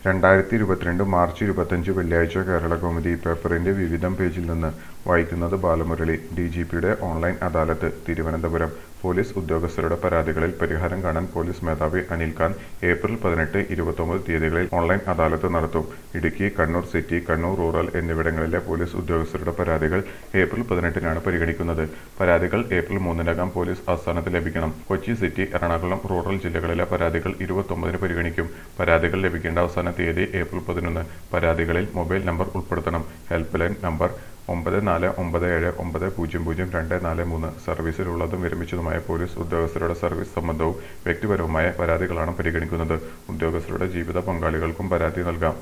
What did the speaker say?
രണ്ടായിരത്തി ഇരുപത്തിരണ്ട് മാർച്ച് ഇരുപത്തഞ്ച് വെള്ളിയാഴ്ച കേരളകൗമുദി പേപ്പറിന്റെ വിവിധം പേജിൽ നിന്ന് വായിക്കുന്നത് ബാലമുരളി ഡി ജി പിയുടെ ഓൺലൈൻ അദാലത്ത് തിരുവനന്തപുരം പോലീസ് ഉദ്യോഗസ്ഥരുടെ പരാതികളിൽ പരിഹാരം കാണാൻ പോലീസ് മേധാവി അനിൽ ഖാൻ ഏപ്രിൽ പതിനെട്ട് ഇരുപത്തൊമ്പത് തീയതികളിൽ ഓൺലൈൻ അദാലത്ത് നടത്തും ഇടുക്കി കണ്ണൂർ സിറ്റി കണ്ണൂർ റൂറൽ എന്നിവിടങ്ങളിലെ പോലീസ് ഉദ്യോഗസ്ഥരുടെ പരാതികൾ ഏപ്രിൽ പതിനെട്ടിനാണ് പരിഗണിക്കുന്നത് പരാതികൾ ഏപ്രിൽ മൂന്നിനകം പോലീസ് ആസ്ഥാനത്ത് ലഭിക്കണം കൊച്ചി സിറ്റി എറണാകുളം റൂറൽ ജില്ലകളിലെ പരാതികൾ ഇരുപത്തൊമ്പതിന് പരിഗണിക്കും പരാതികൾ ലഭിക്കേണ്ട അവസാന തീയതി ഏപ്രിൽ പതിനൊന്ന് പരാതികളിൽ മൊബൈൽ നമ്പർ ഉൾപ്പെടുത്തണം ഹെൽപ്പ് ലൈൻ നമ്പർ ഒമ്പത് നാല് ഒമ്പത് ഏഴ് ഒമ്പത് പൂജ്യം പൂജ്യം രണ്ട് നാല് മൂന്ന് സർവീസിലുള്ളതും വിരമിച്ചതുമായ പോലീസ് ഉദ്യോഗസ്ഥരുടെ സർവീസ് സംബന്ധവും വ്യക്തിപരവുമായ പരാതികളാണ് പരിഗണിക്കുന്നത് ഉദ്യോഗസ്ഥരുടെ ജീവിത പങ്കാളികൾക്കും പരാതി നൽകാം